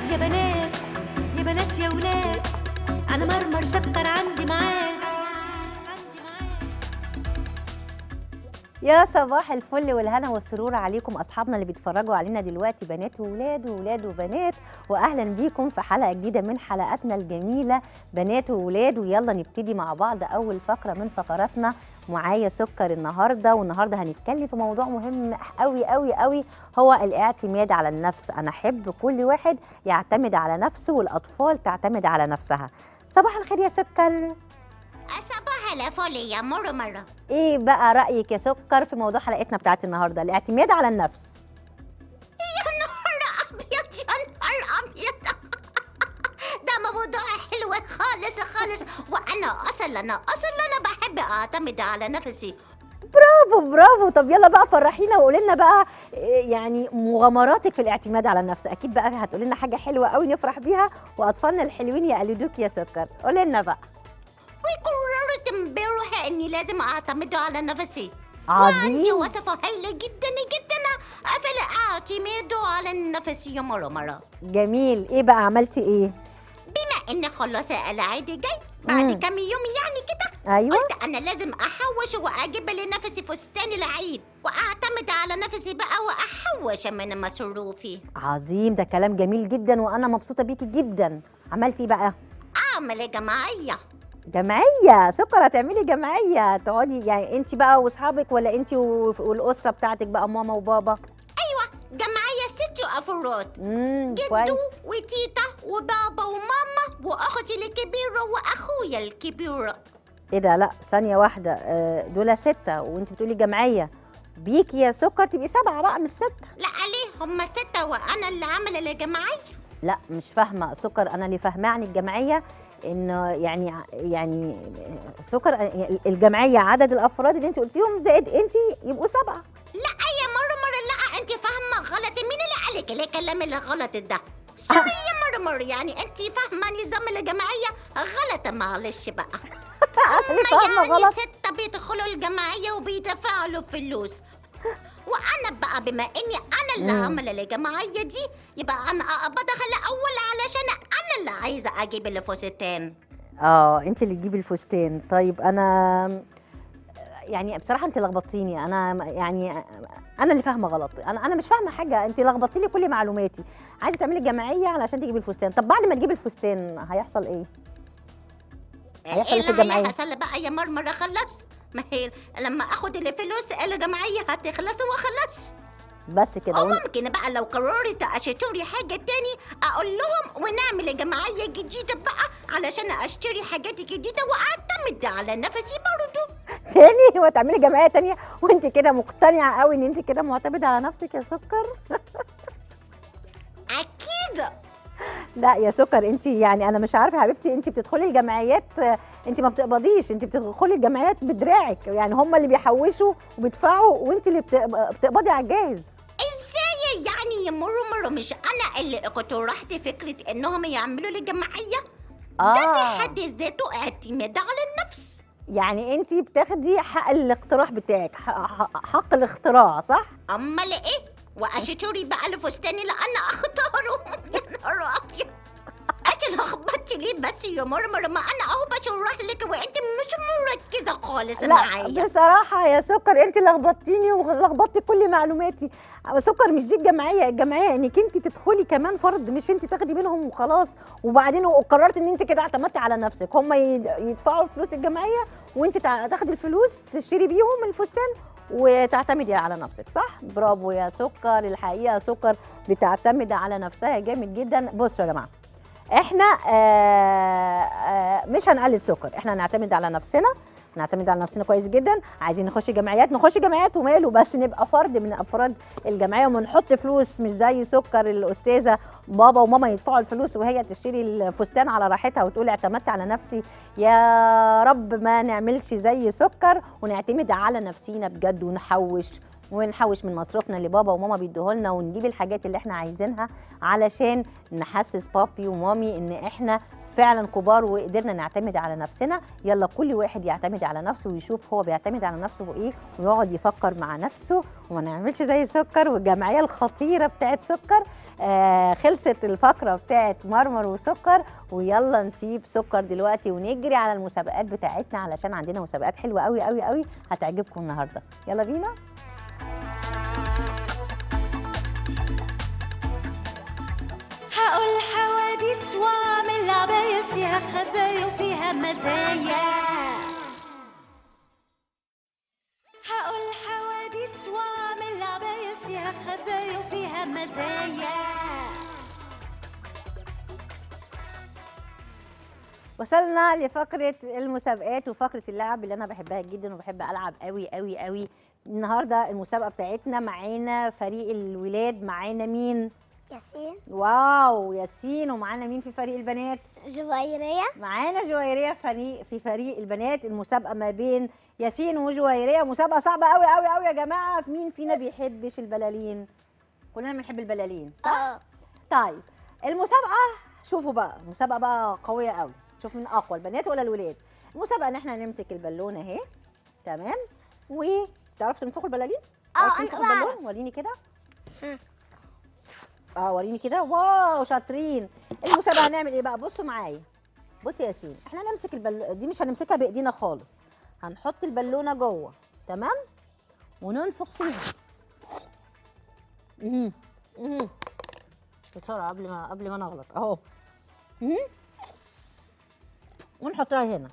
يا بنات يا بنات يا ولاد انا مرمر سكر عندي ميعاد يا صباح الفل والهنا والسرور عليكم اصحابنا اللي بيتفرجوا علينا دلوقتي بنات وولاد وولاد وبنات واهلا بيكم في حلقه جديده من حلقاتنا الجميله بنات وولاد ويلا نبتدي مع بعض اول فقره من فقراتنا معايا سكر النهارده والنهارده هنتكلم في موضوع مهم قوي قوي قوي هو الاعتماد على النفس انا احب كل واحد يعتمد على نفسه والاطفال تعتمد على نفسها صباح الخير يا سكر صباح الفل يا مرمرة ايه بقى رايك يا سكر في موضوع حلقتنا بتاعت النهارده الاعتماد على النفس يا نهار أبيض يا نهار أبيض ده موضوع حلو خالص خالص وأنا أصلا أنا أصلا أنا بحب أعتمد على نفسي برافو برافو طب يلا بقى فرحينا وقولي لنا بقى إيه يعني مغامراتك في الاعتماد على النفس اكيد بقى هتقولي لنا حاجه حلوه قوي نفرح بيها واطفالنا الحلوين يقلدوك يا سكر قولي لنا بقى وقررت امبارح إني لازم أعتمد على نفسي وعندي عظيم وصفة هايلة جدا جدا في الاعتماد على النفس يا مرمرة جميل ايه بقى عملتي ايه بما إن خلاص العيد جاي بعد مم. كام يوم يعني كده ايوه قلت انا لازم احوش واجيب لنفسي فستان العيد واعتمد على نفسي بقى واحوش من مصروفي عظيم ده كلام جميل جدا وانا مبسوطه بيكي جدا عملتي إيه بقى اعمل جماعيه جمعيه سكر هتعملي جمعيه تقعدي يعني انت بقى واصحابك ولا انت والاسره بتاعتك بقى ماما وبابا ايوه جماعيه ست افراد امم جدو كويس وتيتا وبابا وماما واختي الكبيره واخويا الكبير ايه ده لا ثانية واحدة آه، دول ستة وانت بتقولي جمعية بيكي يا سكر تبقي سبعة بقى مش ستة لا ليه هم سته وانا اللي عامله الجماعيه لا مش فاهمة سكر انا اللي فاهماه عن الجمعية انه يعني يعني سكر آه، الجمعية عدد الافراد اللي انت قلتيهم زائد انت يبقوا سبعة لا يا مرمر لا انت فاهمه غلط مين اللي قالك الكلام الغلط ده سوري يا مرمر يعني انت فاهمه نظام الجماعيه غلط معلش بقى انا اللي هما فاهمة يعني غلط ستة بيدخلوا الجمعية وبيدفعوا له فلوس وأنا بقى بما إني أنا اللي مم. عاملة الجمعية دي يبقى أنا بدخل أول علشان أنا اللي عايزة أجيب الفستان اه انت اللي تجيبي الفستان طيب انا يعني بصراحة انت لخبطتيني انا يعني انا اللي فاهمة غلط انا انا مش فاهمة حاجة انت لخبطتي لي كل معلوماتي عايزة تعملي جمعية علشان تجيبي الفستان طب بعد ما تجيبي الفستان هيحصل ايه هيحصل إيه إيه في اللي الجمعية؟ هيحصل بقى يا مرمرة خلص ما هي لما اخد الفلوس الجمعية هتخلص وخلص بس كده او وإن- ممكن بقى لو قررت اشتري حاجة تاني اقول لهم ونعمل جمعية جديدة بقى علشان اشتري حاجات جديدة واعتمد على نفسي برضو تاني وتعملي جمعيه تانية وانت كده مقتنعه قوي ان انت كده معتمده على نفسك يا سكر اكيد لا يا سكر انت يعني انا مش عارفه يا حبيبتي انت بتدخلي الجمعيات آه، انت ما بتقبضيش انت بتدخلي الجمعيات بدراعك يعني هم اللي بيحوشوا وبيدفعوا وانت اللي بتقب- بتقبضي على الجاهز ازاي يعني يا مرمر مش انا اللي اقترحت فكرة انهم يعملوا لي جمعية ده في اه حد ذاته اعتماد على النفس يعني انت بتاخدي حق الاقتراح بتاعك حق, حق- حق الاختراع صح امال ايه واشتري بقى الفستان اللي انا اختاره يا نهار ابيض انت لخبطتي ليه بس يا مرمر ما انا اهو بشرح لك وانت مش مركزه خالص لا معايا بصراحة يا سكر انت لخبطتيني ولخبطتي كل معلوماتي أما سكر مش دي الجمعية الجمعية انك انت تدخلي كمان فرد مش انت تاخدي منهم وخلاص وبعدين قررت ان انت كده اعتمدتي على نفسك هم يد- يدفعوا فلوس الجمعية وانت تع- تاخدي الفلوس تشتري بيهم الفستان وتعتمدي على نفسك صح برافو يا سكر الحقيقة سكر بتعتمد على نفسها جامد جدا بصوا يا جماعة احنا آه آه مش هنقلد سكر احنا هنعتمد على نفسنا نعتمد على نفسنا كويس جدا عايزين نخش جمعيات نخش جمعيات وماله بس نبقى فرد من افراد الجمعيه ونحط فلوس مش زي سكر الاستاذه بابا وماما يدفعوا الفلوس وهي تشتري الفستان على راحتها وتقول اعتمدت على نفسي يا رب ما نعملش زي سكر ونعتمد على نفسينا بجد ونحوش ونحوش من مصروفنا اللي بابا وماما بيدوهولنا ونجيب الحاجات اللي احنا عايزينها علشان نحسس بابي ومامي ان احنا فعلا كبار وقدرنا نعتمد على نفسنا يلا كل واحد يعتمد على نفسه ويشوف هو بيعتمد على نفسه بايه ويقعد يفكر مع نفسه وما نعملش زي سكر والجمعيه الخطيره بتاعت سكر آه خلصت الفقره بتاعت مرمر وسكر ويلا نسيب سكر دلوقتي ونجري على المسابقات بتاعتنا علشان عندنا مسابقات حلوه قوي قوي قوي هتعجبكم النهارده يلا بينا هقول حواديت واعمل عباية فيها خبايا وفيها مزايا هقول حواديت واعمل عباية فيها خبايا وفيها مزايا وصلنا لفقرة المسابقات وفقرة اللعب اللي أنا بحبها جدا وبحب ألعب قوي قوي قوي النهاردة المسابقة بتاعتنا معانا فريق الولاد معانا مين؟ ياسين واو ياسين ومعانا مين في فريق البنات؟ جويرية معانا جويرية فريق في فريق البنات المسابقة ما بين ياسين وجويرية مسابقة صعبة قوي قوي قوي يا جماعة مين فينا بيحبش البلالين؟ كلنا بنحب البلالين صح؟ اه طيب المسابقة شوفوا بقى مسابقة بقى قوية قوي شوف مين أقوى البنات ولا الولاد المسابقة إن إحنا هنمسك البالونة أهي تمام وتعرفوا تنفخوا البلالين؟ آه، تعرفوا أنا تنفخوا بعرف. البالون وريني كده هم. اه وريني كده واو شاطرين المسابقة هنعمل إيه بقى بصوا معايا بص يا ياسين احنا هنمسك البل... دي مش هنمسكها بايدينا خالص هنحط البالونه جوه تمام وننفخ فيها اها اها بسرعه قبل ما قبل ما نغلط اهو اها ونحطها هنا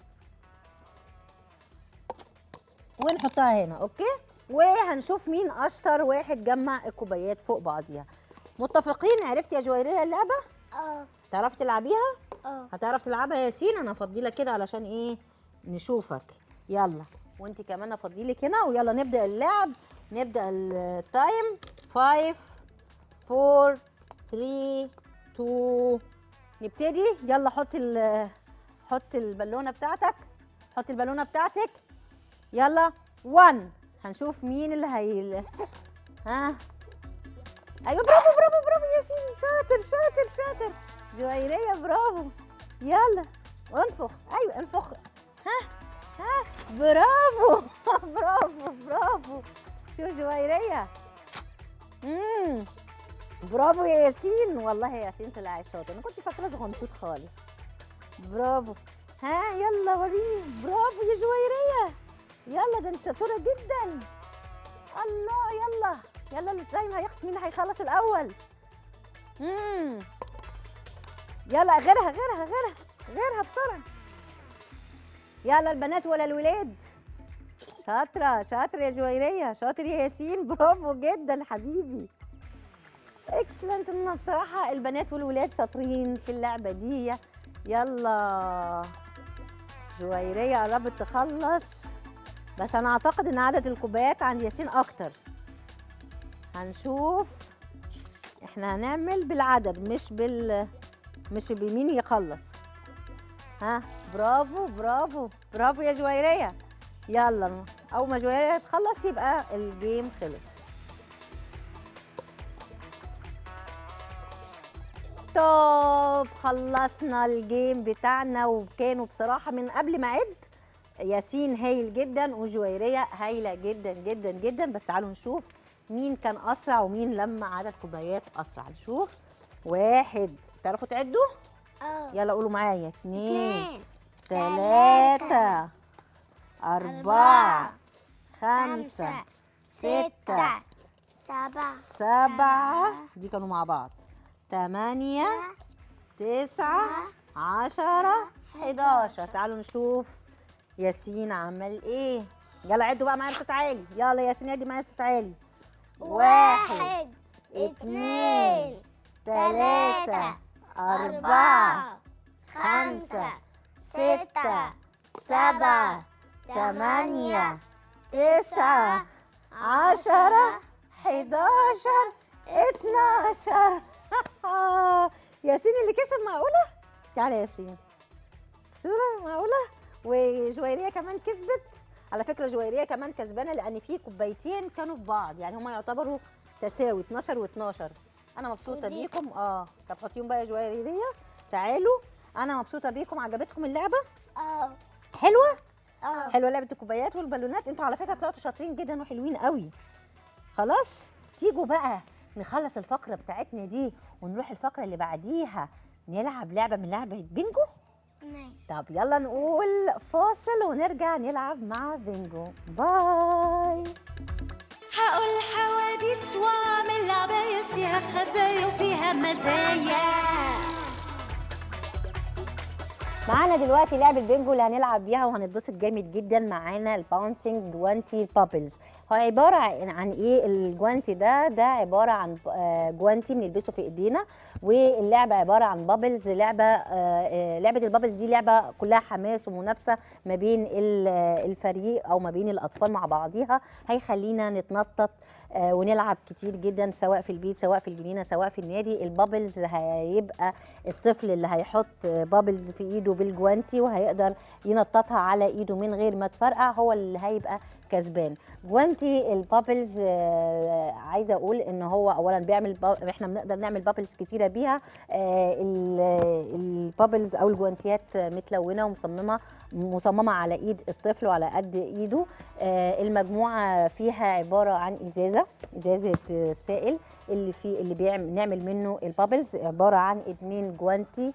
ونحطها هنا اوكي وهنشوف مين اشطر واحد جمع الكوبايات فوق بعضيها متفقين عرفت يا جويريه اللعبه اه تعرفي تلعبيها اه هتعرف تلعبها يا ياسين انا افضيلك كده علشان ايه نشوفك يلا وانت كمان افضيلك هنا ويلا نبدا اللعب نبدا التايم 5 4 3 2 نبتدي يلا حط ال حط البالونه بتاعتك حط البالونه بتاعتك يلا 1 هنشوف مين اللي هي ها ايوه برافو برافو برافو ياسين شاطر شاطر شاطر جويريه برافو يلا انفخ ايوه انفخ ها ها برافو برافو برافو شو جويريه امم برافو يا ياسين والله يا ياسين طلع شاطر انا كنت فاكره صغنطوط خالص برافو ها يلا وريني برافو يا جويريه يلا ده انت شطوره جدا الله يلا يلا التايم هيخلص مين هيخلص الاول امم يلا غيرها غيرها غيرها غيرها بسرعه يلا البنات ولا الولاد شاطره شاطره يا جويريه شاطر يا ياسين برافو جدا حبيبي اكسلنت ان بصراحه البنات والولاد شاطرين في اللعبه دي يلا جويريه قربت تخلص بس انا اعتقد ان عدد الكوبايات عند ياسين اكتر هنشوف احنا هنعمل بالعدد مش بال مش بمين يخلص ها برافو برافو برافو يا جويرية يلا اول ما جويرية تخلص يبقى الجيم خلص ستوب خلصنا الجيم بتاعنا وكانوا بصراحة من قبل ما اعد ياسين هايل جدا وجويرية هايلة جدا جدا جدا بس تعالوا نشوف مين كان أسرع ومين لما عدد كوبايات أسرع نشوف واحد تعرفوا تعدوا؟ اه يلا قولوا معايا اتنين اتنين تلاتة أربعة خمسة خمسة ستة سبعة سبعة دي كانوا مع بعض تمانية تسعة عشرة حداشر تعالوا نشوف ياسين عمل ايه يلا عدوا بقى معايا بصوت عالي يلا ياسين عدي معايا بصوت عالي واحد اتنين تلاتة أربعة خمسة ستة سبعة تمانية تسعة عشرة حداشر اتناشر ياسين اللي كسب معقولة؟ تعالى يا ياسين صورة معقولة؟ وجويرية كمان كسبت على فكرة جويرية كمان كسبانة لأن في كوبايتين كانوا في بعض يعني هما يعتبروا تساوي 12 و12 أنا مبسوطة ودي؟ بيكم اه طب حطيهم بقى يا جويرية تعالوا أنا مبسوطة بيكم عجبتكم اللعبة؟ اه حلوة؟ اه حلوه لعبه الكوبايات والبالونات انتوا على فكره طلعتوا شاطرين جدا وحلوين قوي خلاص تيجوا بقى نخلص الفقره بتاعتنا دي ونروح الفقره اللي بعديها نلعب لعبه من لعبه بينجو ماشي طب يلا نقول فاصل ونرجع نلعب مع بينجو باي هقول حواديت واعمل عباية فيها خبايا وفيها مزايا معانا دلوقتي لعبة بينجو اللي هنلعب بيها وهنتبسط جامد جدا معانا الباونسينج جوانتي بابلز هو عبارة عن عن ايه الجوانتي ده ده عبارة عن آه، جوانتي بنلبسه في ايدينا واللعبة عبارة عن بابلز لعبة آه، آه، لعبة البابلز دي لعبة كلها حماس ومنافسة ما بين ال- الفريق او ما بين الاطفال مع بعضيها هيخلينا نتنطط آه، ونلعب كتير جدا سواء في البيت سواء في الجنينه سواء في النادي البابلز هيبقى الطفل اللي هيحط بابلز في ايده بالجوانتي وهيقدر ينططها على ايده من غير ما تفرقع هو اللي هيبقى كسبان جوانتي البابلز آه، عايزه اقول ان هو اولا بيعمل با... احنا بنقدر نعمل بابلز كتيره بيها آه، ال- البابلز او الجوانتيات متلونه ومصممه مصممه على ايد الطفل وعلى قد ايده آه، المجموعه فيها عباره عن ازازه ازازه آه، سائل اللي فيه اللي بيعمل نعمل منه البابلز عباره عن اتنين جوانتي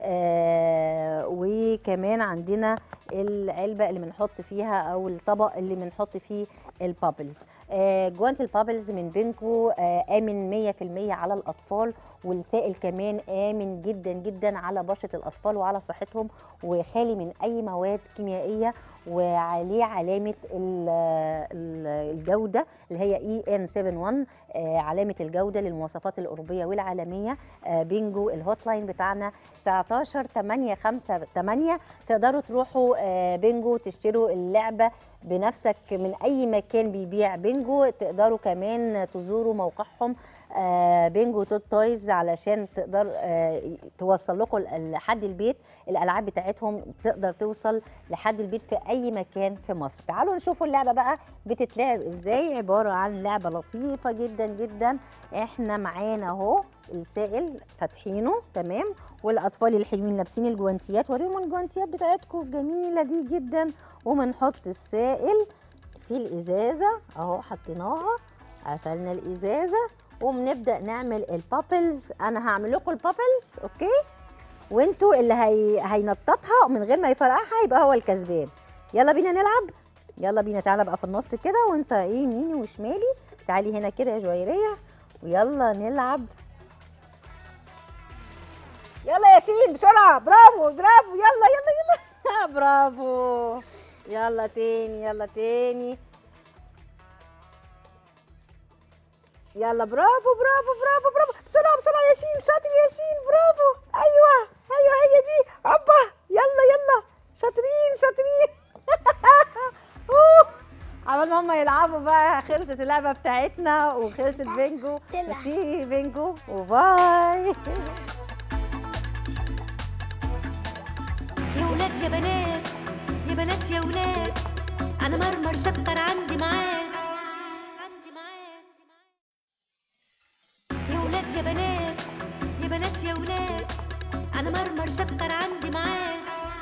آه وكمان عندنا العلبه اللي بنحط فيها او الطبق اللي بنحط فيه البابلز آه جوانتي البابلز من بينكو آه امن 100% على الاطفال والسائل كمان امن جدا جدا على بشره الاطفال وعلى صحتهم وخالي من اي مواد كيميائيه وعليه علامه ال- ال- الجوده اللي هي اي ان 71 آه، علامه الجوده للمواصفات الاوروبيه والعالميه آه، بينجو الهوت لاين بتاعنا 19 8 5 8 تقدروا تروحوا آه، بينجو تشتروا اللعبه بنفسك من اي مكان بيبيع بينجو تقدروا كمان تزوروا موقعهم آه، بينجو توت تويز علشان تقدر آه، توصل لكم لحد البيت الالعاب بتاعتهم تقدر توصل لحد البيت في اي مكان في مصر تعالوا نشوفوا اللعبه بقى بتتلعب ازاي عباره عن لعبه لطيفه جدا جدا احنا معانا اهو السائل فاتحينه تمام والاطفال الحلوين لابسين الجوانتيات وريهم الجوانتيات بتاعتكم الجميله دي جدا وبنحط السائل في الازازه اهو حطيناها قفلنا الازازه وبنبدا نعمل البابلز انا هعمل لكم البابلز اوكي وانتوا اللي هي... هينططها من غير ما يفرقعها يبقى هو الكسبان يلا بينا نلعب يلا بينا تعالى بقى في النص كده وانت ايه يميني وشمالي تعالي هنا كده يا جويريه ويلا نلعب يلا يا ياسين بسرعه برافو برافو يلا يلا يلا برافو يلا تاني يلا تاني يلا برافو برافو برافو برافو بسرعه بسرعه يا ياسين شاطر يا ياسين برافو ايوه ايوه هي دي هوبا يلا يلا شاطرين شاطرين أوه. عمال ما هم يلعبوا بقى خلصت اللعبه بتاعتنا وخلصت بينجو طلع. ميرسي بينجو وباي يا ولاد يا بنات يا بنات يا ولاد انا مرمر سكر عندي ميعاد عندي ميعاد يا ولاد يا بنات يا بنات يا ولاد انا مرمر سكر عندي ميعاد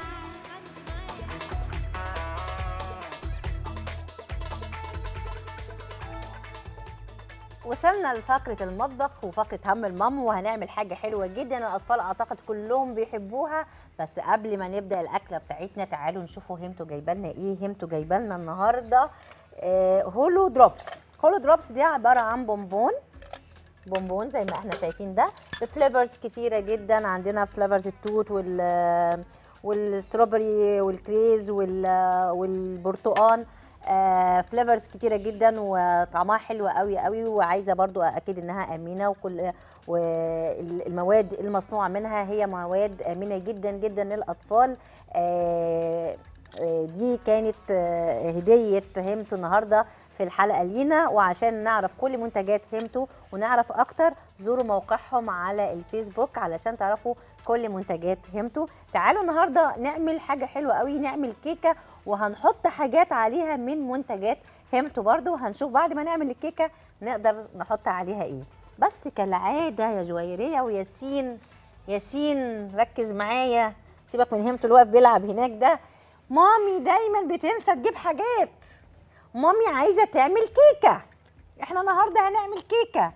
وصلنا لفقرة المطبخ وفقرة هم المام وهنعمل حاجة حلوة جدا الأطفال أعتقد كلهم بيحبوها بس قبل ما نبدأ الأكلة بتاعتنا تعالوا نشوفوا هيمتوا جايبه لنا إيه هيمتوا جايبه لنا النهاردة آه هولو دروبس هولو دروبس دي عبارة عن بونبون بونبون زي ما احنا شايفين ده بفليفرز كتيرة جدا عندنا فليفرز التوت وال والستروبري والكريز وال والبرتقال آه فليفرز كتيره جدا وطعمها حلو قوي قوي وعايزه برضو اكيد انها امنه وكل والمواد المصنوعه منها هي مواد امنه جدا جدا للاطفال آه آه، دي كانت آه، هديه هيمتو النهارده في الحلقه لينا وعشان نعرف كل منتجات هيمتو ونعرف اكتر زوروا موقعهم على الفيسبوك علشان تعرفوا كل منتجات هيمتو تعالوا النهارده نعمل حاجه حلوه قوي نعمل كيكه وهنحط حاجات عليها من منتجات هيمتو برضو هنشوف بعد ما نعمل الكيكه نقدر نحط عليها ايه بس كالعاده يا جويريه وياسين ياسين ركز معايا سيبك من هيمتو اللي واقف بيلعب هناك ده مامي دايما بتنسى تجيب حاجات مامي عايزه تعمل كيكه احنا النهارده هنعمل كيكه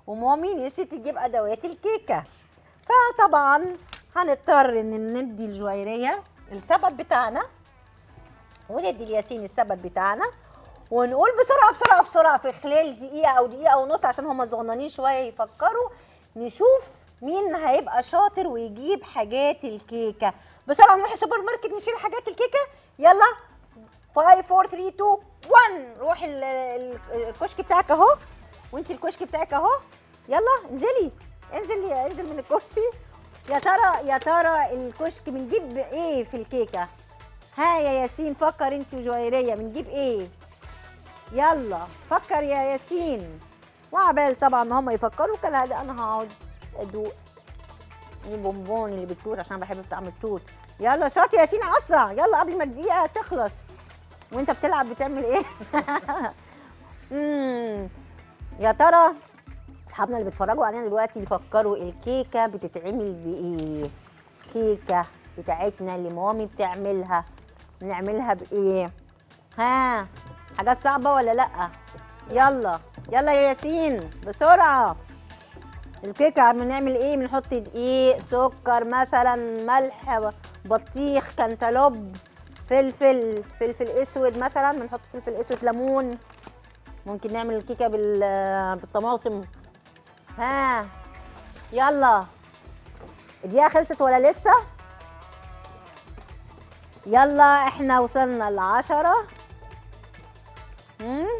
ومامي نسيت تجيب ادوات الكيكه فطبعا هنضطر ان ندي الجويريه السبب بتاعنا وندي الياسين السبب بتاعنا ونقول بسرعه بسرعه بسرعه في خلال دقيقه او دقيقه ونص عشان هم صغننين شويه يفكروا نشوف مين هيبقى شاطر ويجيب حاجات الكيكه بسرعه نروح السوبر ماركت نشيل حاجات الكيكه يلا 5 4 3 2 1 روح ال- ال- الكشك بتاعك اهو وانت الكشك بتاعك اهو يلا انزلي انزل انزل من الكرسي يا ترى يا ترى الكشك بنجيب ايه في الكيكه ها يا ياسين فكر انت وجويريه بنجيب ايه يلا فكر يا ياسين وعبال طبعا ما هم يفكروا كان هذا انا هقعد ادوق البونبون اللي بالتوت عشان بحب طعم التوت يلا شاطر يا ياسين اسرع يلا قبل ما الدقيقه تخلص وانت بتلعب بتعمل ايه مم. يا ترى اصحابنا اللي بيتفرجوا علينا دلوقتي يفكروا الكيكه بتتعمل بايه كيكه بتاعتنا اللي مامي بتعملها بنعملها بايه ها حاجات صعبه ولا لا يلا يلا يا ياسين بسرعه الكيكه بنعمل ايه بنحط دقيق سكر مثلا ملح بطيخ كنتالوب فلفل فلفل اسود مثلا بنحط فلفل اسود ليمون ممكن نعمل الكيكه بال- بالطماطم ها يلا الدقيقه خلصت ولا لسه يلا احنا وصلنا لعشرة مم.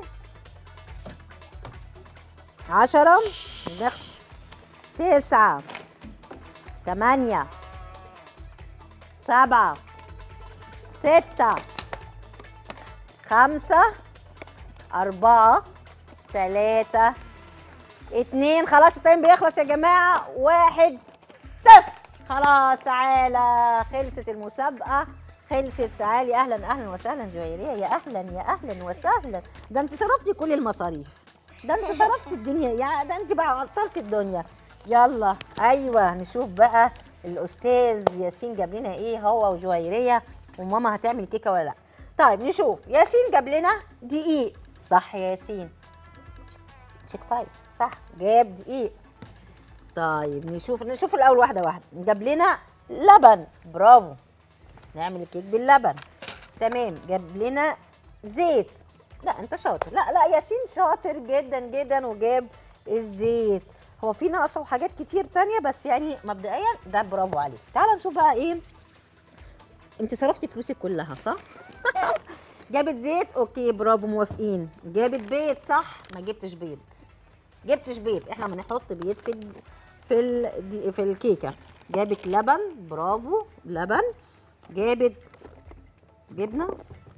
عشرة نخ- تسعة تمانية سبعة ستة خمسة أربعة ثلاثة اتنين خلاص التايم بيخلص يا جماعة واحد صفر خلاص تعالى خلصت المسابقة خلصت تعالي أهلا أهلا وسهلا جويرية يا أهلا يا أهلا وسهلا ده أنت صرفتي كل المصاريف ده أنت صرفت الدنيا يا ده أنت بقى عطلت الدنيا يلا أيوه نشوف بقى الأستاذ ياسين جاب لنا إيه هو وجويرية وماما هتعمل كيكة ولا لأ طيب نشوف ياسين جاب لنا دقيق صح يا ياسين تشيك فايف صح جاب دقيق طيب نشوف نشوف الاول واحده واحده جاب لنا لبن برافو نعمل الكيك باللبن تمام جاب لنا زيت لا انت شاطر لا لا ياسين شاطر جدا جدا وجاب الزيت هو في ناقصه وحاجات كتير تانية بس يعني مبدئيا ده برافو عليك تعال نشوف بقى ايه انت صرفتي فلوسك كلها صح جابت زيت اوكي برافو موافقين جابت بيض صح ما جبتش بيض جبتش بيض احنا بنحط بيض في ال... في ال... دي- في الكيكه جابت لبن برافو لبن جابت جبنه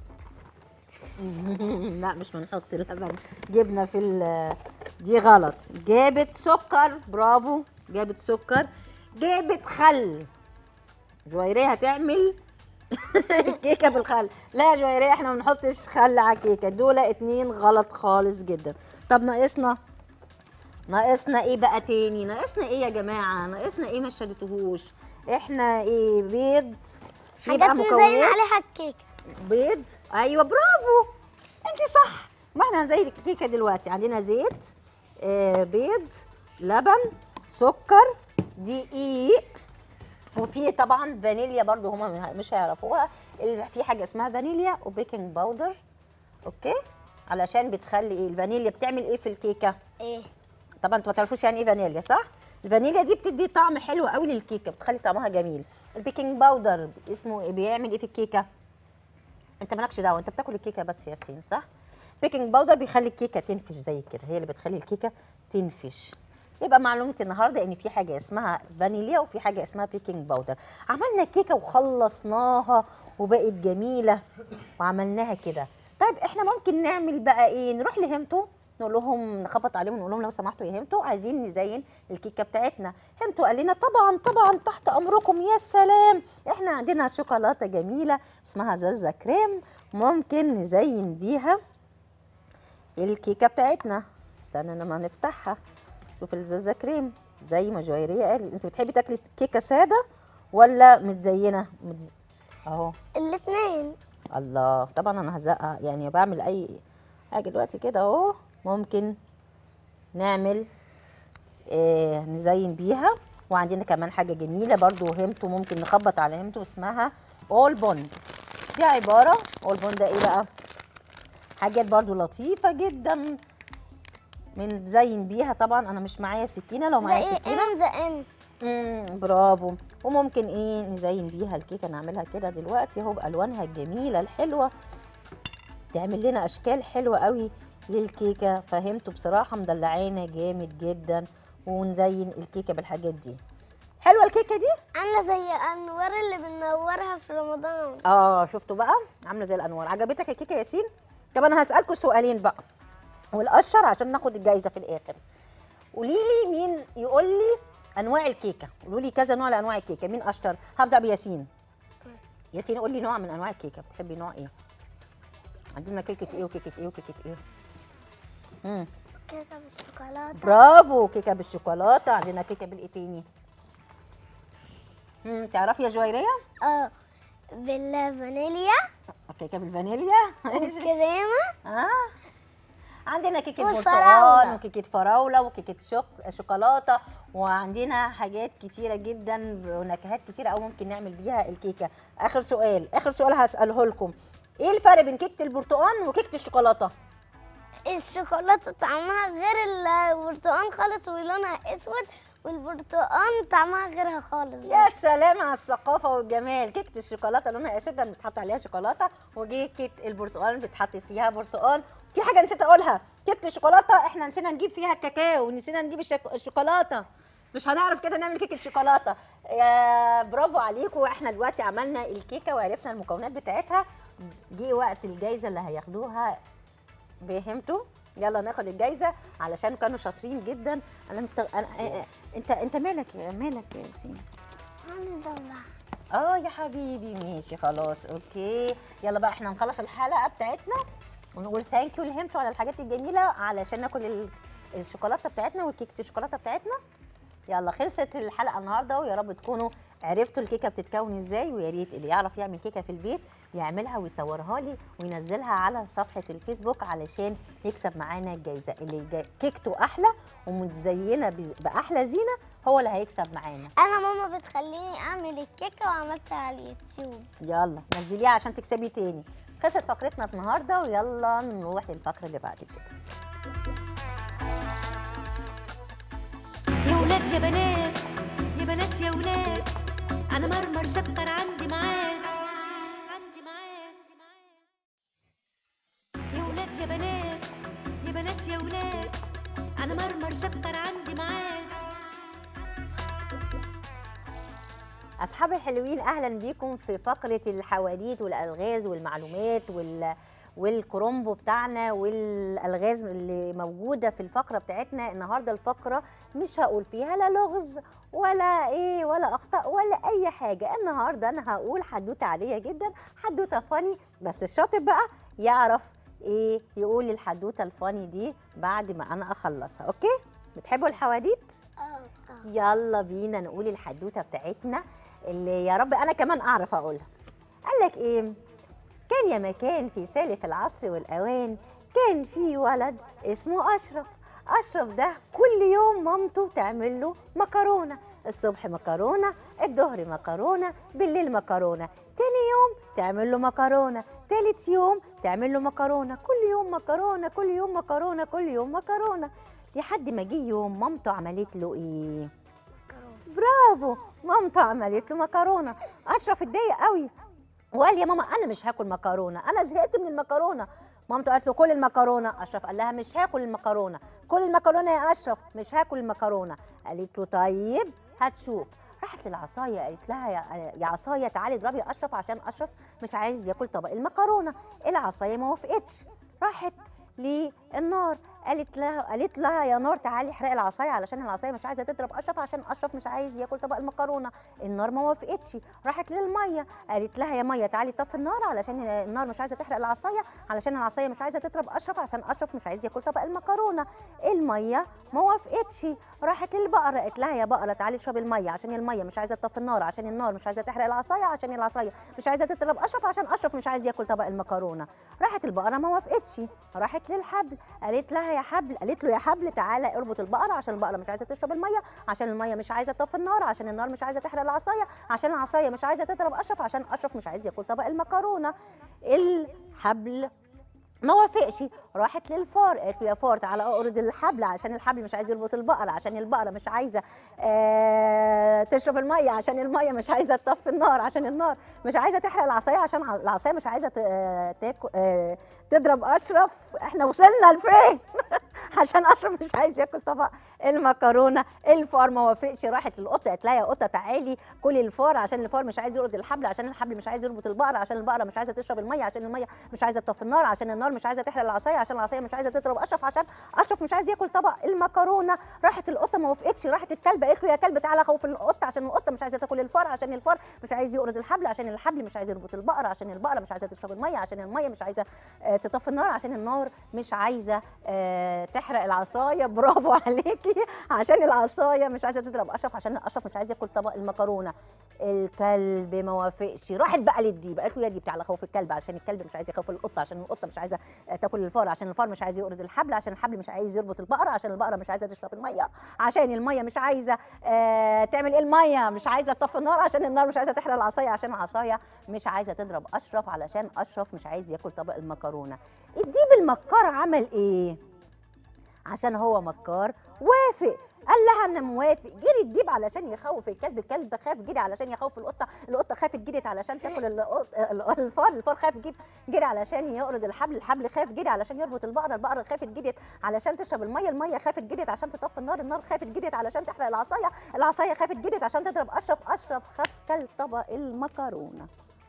لا مش بنحط لبن جبنه في ال... دي غلط جابت سكر برافو جابت سكر جابت خل جويريه هتعمل الكيكه بالخل لا يا جويريه احنا ما بنحطش خل على الكيكه دول اتنين غلط خالص جدا طب ناقصنا ناقصنا ايه بقى تاني ناقصنا ايه يا جماعه ناقصنا ايه ما اشتريتوهوش احنا ايه بيض حاجات نزين عليها الكيكة بيض ايوه برافو انت صح ما احنا هنزين الكيكه دلوقتي عندنا زيت آه بيض لبن سكر دقيق وفي طبعا فانيليا برضو هما مش هيعرفوها ال- في حاجه اسمها فانيليا وبيكنج باودر اوكي علشان بتخلي ايه الفانيليا بتعمل ايه في الكيكه ايه طبعا انتوا ما تعرفوش يعني ايه فانيليا صح الفانيليا دي بتدي طعم حلو قوي للكيكه بتخلي طعمها جميل البيكنج باودر اسمه إيه؟ بيعمل ايه في الكيكه انت مالكش دعوه انت بتاكل الكيكه بس يا ياسين صح بيكنج باودر بيخلي الكيكه تنفش زي كده هي اللي بتخلي الكيكه تنفش يبقى معلومه النهارده ان في حاجه اسمها فانيليا وفي حاجه اسمها بيكنج باودر عملنا الكيكه وخلصناها وبقت جميله وعملناها كده طيب احنا ممكن نعمل بقى ايه نروح لهمتو نقول لهم نخبط عليهم ونقول لهم لو سمحتوا يا همتو عايزين نزين الكيكه بتاعتنا همتو قال لنا طبعا طبعا تحت امركم يا سلام احنا عندنا شوكولاته جميله اسمها زازا كريم ممكن نزين بيها الكيكه بتاعتنا استنى لما نفتحها شوف الزازا كريم زي ما جويريه قال انت بتحبي تاكلي كيكه ساده ولا متزينه متز... اهو الاتنين الله طبعا انا هزقها يعني بعمل اي حاجه دلوقتي كده اهو ممكن نعمل آه نزين بيها وعندنا كمان حاجه جميله برضو همتو ممكن نخبط على همتو اسمها اول بوند دي عباره اول بوند ده ايه بقى حاجات برضو لطيفه جدا بنزين بيها طبعا انا مش معايا سكينه لو معايا زي سكينه ام ذا ام امم برافو وممكن ايه نزين بيها الكيكه نعملها كده دلوقتي اهو بالوانها الجميله الحلوه تعمل لنا اشكال حلوه قوي للكيكه فهمتوا بصراحه مدلعانا جامد جدا ونزين الكيكه بالحاجات دي حلوه الكيكه دي عامله زي الانوار اللي بنورها في رمضان اه شفتوا بقى عامله زي الانوار عجبتك الكيكه يا ياسين طب انا هسالكم سؤالين بقى والاشهر عشان ناخد الجايزه في الاخر قولي لي مين يقول لي انواع الكيكه قولوا لي كذا نوع لانواع الكيكه مين اشطر هبدا بياسين ياسين قول لي نوع من انواع الكيكه بتحبي نوع ايه عندنا كيكه ايه وكيكه ايه وكيكه ايه امم كيكه بالشوكولاته برافو كيكه بالشوكولاته عندنا كيكه بالايه تاني امم تعرفي يا جويريه اه بالفانيليا كيكه بالفانيليا والكريمه اه عندنا كيكه والفراولة. برتقال وكيكه فراوله وكيكه شوك شوكولاته وعندنا حاجات كتيره جدا ونكهات كتيره قوي ممكن نعمل بيها الكيكه اخر سؤال اخر سؤال هساله لكم ايه الفرق بين كيكه البرتقال وكيكه الشوكولاته الشوكولاته طعمها غير البرتقال خالص ولونها اسود والبرتقال طعمها غيرها خالص يا سلام على الثقافه والجمال كيكه الشوكولاته لونها اسود لما بتحط عليها شوكولاته وكيكه البرتقال بتحط فيها برتقال في حاجه نسيت اقولها كيكه الشوكولاته احنا نسينا نجيب فيها الكاكاو ونسينا نجيب الشك- الشوكولاته مش هنعرف كده نعمل كيكه شوكولاته يا برافو عليكم احنا دلوقتي عملنا الكيكه وعرفنا المكونات بتاعتها جه وقت الجايزه اللي هياخدوها فهمتوا يلا ناخد الجايزه علشان كانوا شاطرين جدا انا مستغ... أنا... آه، آه، انت انت مالك يا مالك يا ياسين الحمد لله اه يا حبيبي ماشي خلاص اوكي يلا بقى احنا نخلص الحلقه بتاعتنا ونقول ثانك يو لهمتوا على الحاجات الجميله علشان ناكل ال- الشوكولاته بتاعتنا وكيكه الشوكولاته بتاعتنا يلا خلصت الحلقه النهارده ويا رب تكونوا عرفتوا الكيكه بتتكون ازاي ويا ريت اللي يعرف يعمل كيكه في البيت يعملها ويصورها لي وينزلها على صفحه الفيسبوك علشان يكسب معانا الجايزه اللي جا- كيكته احلى ومتزينه بز- باحلى زينه هو اللي هيكسب معانا انا ماما بتخليني اعمل الكيكه وعملتها على اليوتيوب يلا نزليها عشان تكسبي تاني خلصت فقرتنا النهارده ويلا نروح للفقره اللي بعد كده يا ولاد يا بنات يا بنات يا ولاد انا مرمر سكر عندي ميعاد عندي ميعاد يا ولاد يا بنات يا بنات يا ولاد انا مرمر سكر عندي ميعاد اصحابي الحلوين اهلا بيكم في فقره الحواديت والالغاز والمعلومات وال والكرومبو بتاعنا والالغاز اللي موجوده في الفقره بتاعتنا النهارده الفقره مش هقول فيها لا لغز ولا ايه ولا اخطاء ولا اي حاجه النهارده انا هقول حدوته عاديه جدا حدوته فاني بس الشاطر بقى يعرف ايه يقول الحدوته الفاني دي بعد ما انا اخلصها اوكي بتحبوا الحواديت اه اه يلا بينا نقول الحدوته بتاعتنا اللي يا رب انا كمان اعرف اقولها قال لك ايه كان يا مكان في سالف العصر والاوان كان في ولد اسمه اشرف اشرف ده كل يوم مامته تعمل له مكرونه الصبح مكرونه الظهر مكرونه بالليل مكرونه تاني يوم تعمل له مكرونه تالت يوم تعمل له مكرونه كل يوم مكرونه كل يوم مكرونه كل يوم مكرونه لحد ما جه يوم مامته عملت له ايه برافو مامته عملت له مكرونه اشرف اتضايق قوي وقال يا ماما انا مش هاكل مكرونه انا زهقت من المكرونه مامته قالت له كل المكرونه اشرف قال لها مش هاكل المكرونه كل المكرونه يا اشرف مش هاكل المكرونه قالت له طيب هتشوف راحت للعصايه قالت لها يا, يا عصايه تعالي اضربي اشرف عشان اشرف مش عايز ياكل طبق المكرونه العصايه ما وافقتش راحت للنار قالت لها قالت لها يا نار تعالي احرقي العصايه علشان العصايه مش عايزه تضرب اشرف عشان اشرف مش عايز ياكل طبق المكرونه النار ما وافقتش راحت للميه قالت لها يا ميه تعالي طفي النار علشان النار مش عايزه تحرق العصايه علشان العصايه مش عايزه تضرب اشرف عشان اشرف مش عايز ياكل طبق المكرونه الميه ما وافقتش راحت للبقره قالت لها يا بقره تعالي اشربي الميه عشان الميه مش عايزه تطفي النار عشان النار مش عايزه تحرق العصايه عشان العصايه مش عايزه تضرب اشرف عشان اشرف مش عايز ياكل طبق المكرونه راحت البقره ما وافقتش راحت للحبل قالت لها لها يا حبل قالت له يا حبل تعالى اربط البقره عشان البقره مش عايزه تشرب الميه عشان الميه مش عايزه تطفي النار عشان النار مش عايزه تحرق العصايه عشان العصايه مش عايزه تضرب اشرف عشان اشرف مش عايز ياكل طبق المكرونه الحبل ما وافقش راحت للفار قالت له يا فار تعالى اقرض الحبل عشان الحبل مش عايز يربط البقره عشان البقره مش عايزه آه تشرب الميه عشان الميه مش عايزه تطفي النار عشان النار مش عايزه تحرق العصايه عشان ع- العصايه مش عايزه ت- آه، تاكل آه تضرب اشرف احنا وصلنا لفين عشان اشرف مش عايز ياكل طبق المكرونه الفار ما وافقش راحت للقطه قالت لها يا قطه تعالي كلي الفار عشان الفار مش عايز يربط الحبل عشان الحبل مش عايز يربط البقره عشان البقره مش عايزه تشرب الميه عشان الميه مش عايزه تطفي النار عشان النار مش عايزه تحرق العصايه عشان العصايه مش عايزه تضرب اشرف عشان اشرف مش عايز ياكل طبق المكرونه راحت القطه ما وافقتش راحت الكلب قالت له يا كلب تعالى خوف القطه عشان القطه مش عايزه تاكل الفار عشان الفار مش عايز يقرض الحبل عشان الحبل مش عايز يربط البقره عشان البقره مش عايزه تشرب الميه عشان الميه مش عايزه آه، تطفي النار عشان النار مش عايزه آه، تحرق العصايه برافو عليكي عشان العصايه مش عايزه تضرب اشرف عشان اشرف مش عايز ياكل طبق المكرونه الكلب ما وافقش راحت بقى للديب قالت له يا ديب تعالى خوف الكلب عشان الكلب مش عايز يخوف القطه عشان القطه مش عايزه آه، تاكل الفار عشان الفار مش عايز يقرض الحبل عشان الحبل مش عايز يربط البقره عشان البقره مش عايزه تشرب الميه عشان الميه مش عايزه آه، تعمل ايه الميه مش عايزه تطفي النار عشان النار مش عايزه تحرق العصايه عشان العصايه مش عايزه تضرب اشرف علشان اشرف مش عايز ياكل طبق المكرونه الديب المكار عمل ايه عشان هو مكار وافق قال لها انا موافق جري الديب علشان يخوف الكلب الكلب خاف جري علشان يخوف القطه القطه خافت جريت علشان تاكل القط- ال- الفار الفار خاف جيب جري علشان يقرض الحبل الحبل خاف جري علشان يربط البقره البقره خافت جريت علشان تشرب الميه الميه خافت جريت عشان تطفي النار النار خافت جريت علشان تحرق العصايه العصايه خافت جريت عشان تضرب اشرف اشرف خاف كل طبق المكرونه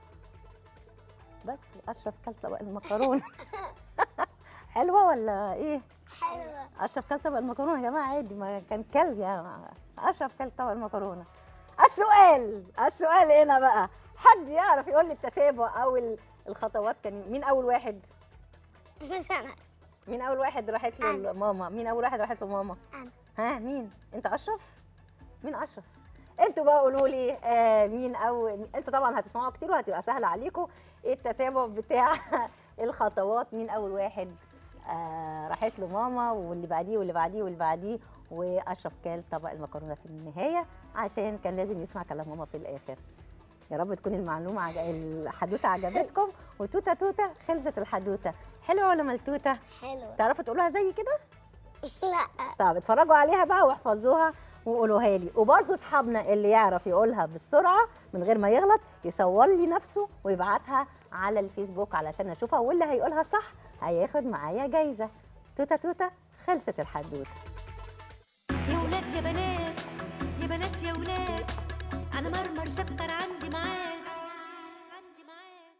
بس اشرف كل طبق المكرونه حلوه ولا ايه حلوة اشرف كل طبق المكرونه يا جماعه عادي ما كان كلب يا جماعه اشرف كل طبق المكرونه السؤال السؤال هنا بقى حد يعرف يقول لي التتابع او ال- الخطوات كان مين اول واحد مش أنا مين اول واحد راحت له أنا. ماما مين اول واحد راحت له ماما أنا ها مين انت اشرف مين اشرف انتوا بقى قولوا لي آه مين اول انتوا طبعا هتسمعوها كتير وهتبقى سهله عليكم ايه التتابع بتاع الخطوات مين اول واحد آه راحت له ماما واللي بعديه واللي بعديه واللي بعديه واشرف كال طبق المكرونه في النهايه عشان كان لازم يسمع كلام ماما في الاخر يا رب تكون المعلومه عج... الحدوته عجبتكم وتوته توته خلصت الحدوته حلوه ولا ملتوته حلوة تعرفوا تقولوها زي كده لا طب اتفرجوا عليها بقى واحفظوها وقولوها لي وبرضه اصحابنا اللي يعرف يقولها بالسرعه من غير ما يغلط يصور لي نفسه ويبعتها على الفيسبوك علشان اشوفها واللي هيقولها صح هياخد معايا جايزه توته توته خلصت الحدوته يا ولاد يا بنات يا بنات يا ولاد انا مرمر سكر عندي ميعاد عندي ميعاد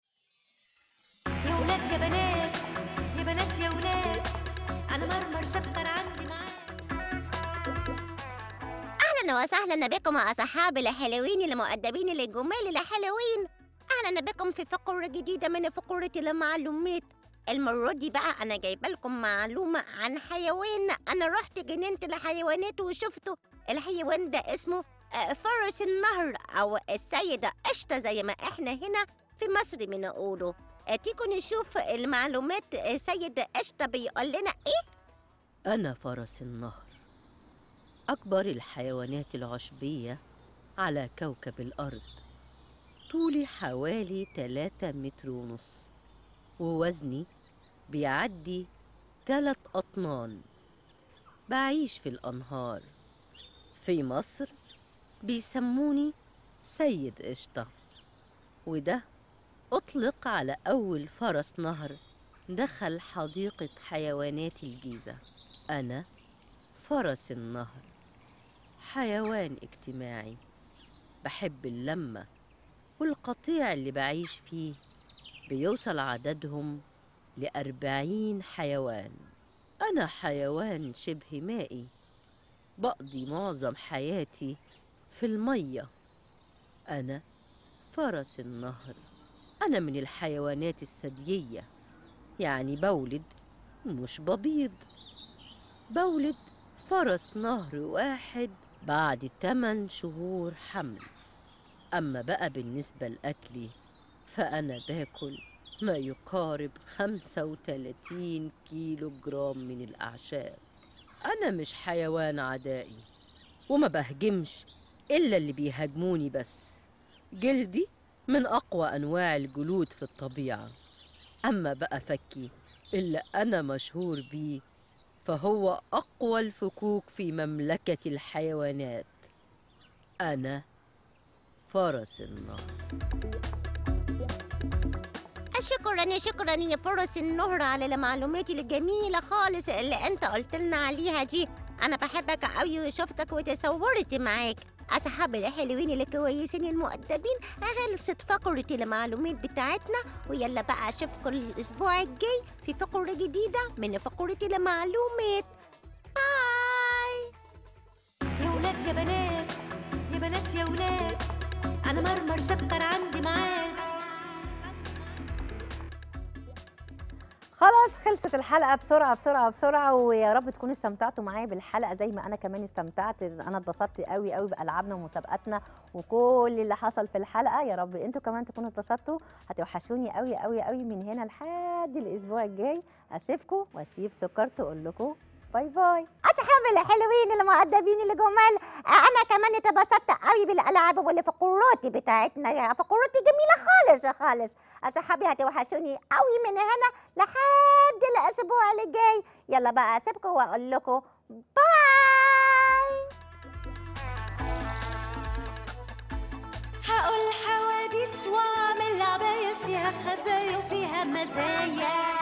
يا ولاد يا بنات يا بنات يا ولاد انا مرمر سكر عندي ميعاد اهلا وسهلا بكم يا اصحابي الحلوين المؤدبين الجمال الحلوين اهلا بكم في فقره جديده من فقره المعلومات المرة دي بقى أنا جايبة لكم معلومة عن حيوان أنا رحت جنينة الحيوانات وشفته الحيوان ده اسمه آه، فرس النهر أو السيدة قشطة زي ما إحنا هنا في مصر بنقوله آه، تيجوا نشوف المعلومات آه، سيد قشطة بيقول لنا إيه أنا فرس النهر أكبر الحيوانات العشبية على كوكب الأرض طولي حوالي 3 متر ونص ووزني بيعدي 3 أطنان بعيش في الأنهار في مصر بيسموني سيد قشطة وده أطلق على أول فرس نهر دخل حديقة حيوانات الجيزة أنا فرس النهر حيوان اجتماعي بحب اللمة والقطيع اللي بعيش فيه بيوصل عددهم لأربعين حيوان أنا حيوان شبه مائي بقضي معظم حياتي في المية أنا فرس النهر أنا من الحيوانات الثديية يعني بولد مش ببيض بولد فرس نهر واحد بعد 8 شهور حمل أما بقى بالنسبة لأكلي فأنا باكل ما يقارب 35 كيلو جرام من الأعشاب أنا مش حيوان عدائي وما بهجمش إلا اللي بيهاجموني بس جلدي من أقوى أنواع الجلود في الطبيعة أما بقى فكي اللي أنا مشهور بيه فهو أقوى الفكوك في مملكة الحيوانات أنا فرس النهر شكرا يا شكرا يا فرس النهر على المعلومات الجميلة خالص اللي انت قلت لنا عليها دي انا بحبك قوي وشفتك وتصورت معاك اصحابي الحلوين الكويسين المؤدبين خلصت فقرة المعلومات بتاعتنا ويلا بقى اشوفكم الاسبوع الجاي في فقرة جديدة من فقرة المعلومات باي يا ولاد يا بنات يا بنات يا ولاد انا مرمر سكر عندي ميعاد خلاص خلصت الحلقه بسرعه بسرعه بسرعه ويا رب تكونوا استمتعتوا معايا بالحلقه زي ما انا كمان استمتعت انا اتبسطت قوي قوي بالعابنا ومسابقاتنا وكل اللي حصل في الحلقه يا رب انتوا كمان تكونوا اتبسطتوا هتوحشوني قوي قوي قوي من هنا لحد الاسبوع الجاي اسيبكم واسيب سكر تقول لكم باي باي اصحابي الحلوين المؤدبين الجمال انا كمان اتبسطت قوي بالالعاب والفقرات بتاعتنا يا فقرات جميله خالص خالص اصحابي هتوحشوني قوي من هنا لحد الاسبوع اللي جاي يلا بقى اسيبكم واقول لكم باي هقول حواديت واعمل عباية فيها خبايا وفيها مزايا